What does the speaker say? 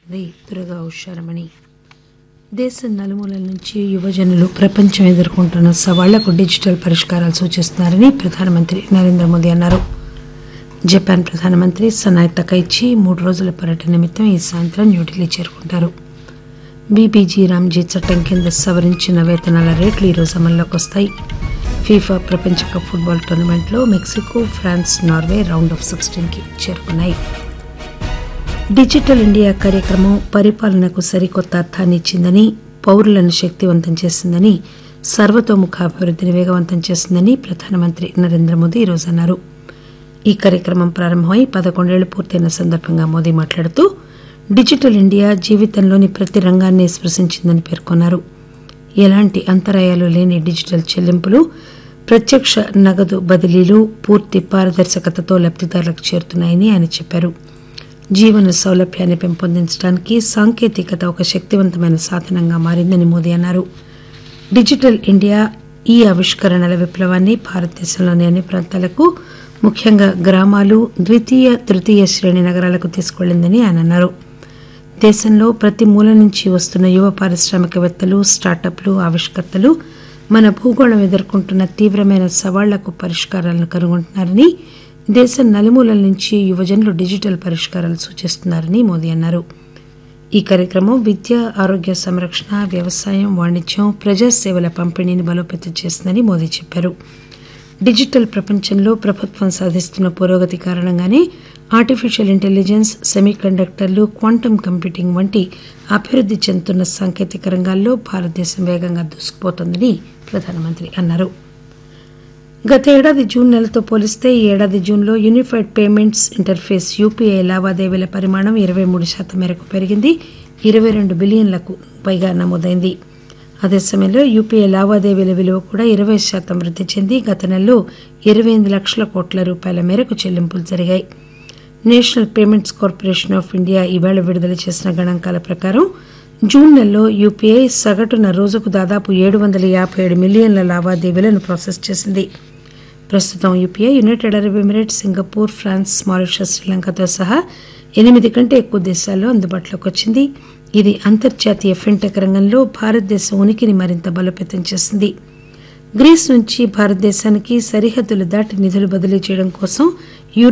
అది దుర్గా ఉషారమణి దేశం నలుమూలల నుంచి యువజనులు ప్రపంచం ఎదుర్కొంటున్న సవాళ్లకు డిజిటల్ పరిష్కారాలు సూచిస్తున్నారని ప్రధానమంత్రి నరేంద్ర మోదీ అన్నారు జపాన్ ప్రధానమంత్రి సనాయ్ తకైచి మూడు రోజుల పర్యటన నిమిత్తం ఈ సాయంత్రం న్యూఢిల్లీ చేరుకుంటారు బీబీజీ రామ్జీ చట్టం కింద సవరించిన వేతనాల రేట్లు ఈరోజు అమల్లోకి వస్తాయి ఫీఫా ప్రపంచ కప్ ఫుట్బాల్ టోర్నమెంట్లో Mexico France Norway round of సిక్స్టీన్కి చేరుకున్నాయి డిజిటల్ ఇండియా కార్యక్రమం పరిపాలనకు సరికొత్త అర్థాన్ని ఇచ్చిందని పౌరులను శక్తివంతం చేసిందని సర్వతోముఖ అభివృద్ధిని వేగవంతం చేసిందని ప్రధానమంత్రి నరేంద్ర మోదీ ఈరోజు అన్నారు ఈ కార్యక్రమం ప్రారంభమై పదకొండేళ్లు పూర్తయిన సందర్భంగా మోదీ మాట్లాడుతూ డిజిటల్ ఇండియా జీవితంలోని ప్రతి రంగాన్ని స్పృశించిందని పేర్కొన్నారు ఎలాంటి అంతరాయాలు లేని డిజిటల్ చెల్లింపులు ప్రత్యక్ష నగదు బదిలీలు పూర్తి పారదర్శకతతో లబ్దిదారులకు చేరుతున్నాయని ఆయన చెప్పారు జీవన సౌలభ్యాన్ని పెంపొందించడానికి సాంకేతికత ఒక శక్తివంతమైన సాధనంగా మారిందని మోదీ అన్నారు డిజిటల్ ఇండియా ఈ ఆవిష్కరణల విప్లవాన్ని భారతదేశంలోని అన్ని ప్రాంతాలకు ముఖ్యంగా గ్రామాలు ద్వితీయ తృతీయ శ్రేణి నగరాలకు తీసుకెళ్లిందని ఆయన అన్నారు దేశంలో ప్రతి మూల నుంచి వస్తున్న యువ పారిశ్రామికవేత్తలు స్టార్టప్లు ఆవిష్కర్తలు మన భూగోళం ఎదుర్కొంటున్న తీవ్రమైన సవాళ్లకు పరిష్కారాలను కనుగొంటున్నారని దేశం నలుమూలల నుంచి యువజనులు డిజిటల్ పరిష్కారాలు సూచిస్తున్నారని మోదీ అన్నారు ఈ కార్యక్రమం విద్య ఆరోగ్య సంరక్షణ వ్యవసాయం వాణిజ్యం ప్రజాసేవల పంపిణీని బలోపేతం చేసిందని మోదీ చెప్పారు డిజిటల్ ప్రపంచంలో ప్రభుత్వం సాధిస్తున్న పురోగతి కారణంగానే ఆర్టిఫిషియల్ ఇంటెలిజెన్స్ సెమీకండక్టర్లు క్వాంటమ్ కంప్యూటింగ్ వంటి అభివృద్ధి చెందుతున్న సాంకేతిక రంగాల్లో భారతదేశం వేగంగా దూసుకుపోతోందని ప్రధానమంత్రి అన్నారు గత ఏడాది జూన్ నెలతో పోలిస్తే ఈ ఏడాది జూన్లో యూనిఫైడ్ పేమెంట్స్ ఇంటర్ఫేస్ యూపీఐ లావాదేవీల పరిమాణం ఇరవై మూడు శాతం మేరకు పెరిగింది ఇరవై రెండు బిలియన్లకు పైగా నమోదైంది అదే సమయంలో యూపీఐ లావాదేవీల విలువ కూడా ఇరవై శాతం వృద్ధి చెంది గత నెలలో ఇరవై ఎనిమిది లక్షల కోట్ల రూపాయల మేరకు చెల్లింపులు జరిగాయి national payments corporation of India ఈవేళ విడుదల చేసిన గణాంకాల ప్రకారం జూన్ నెలలో యూపీఐ సగటున రోజుకు దాదాపు ఏడు వందల యాభై ఏడు మిలియన్ల లావాదేవీలను ప్రాసెస్ చేసింది ప్రస్తుతం UPI United Arab Emirates Singapore France Mauritius శ్రీలంకతో సహా ఎనిమిది కంటే ఎక్కువ దేశాల్లో అందుబాటులోకి వచ్చింది ఇది అంతర్జాతీయ ఫిన్టెక్ రంగంలో భారతదేశం ఉనికిని మరింత బలోపేతం చేసింది గ్రీస్ నుంచి భారతదేశానికి సరిహద్దులు దాటి నిధులు బదిలీ చేయడం కోసం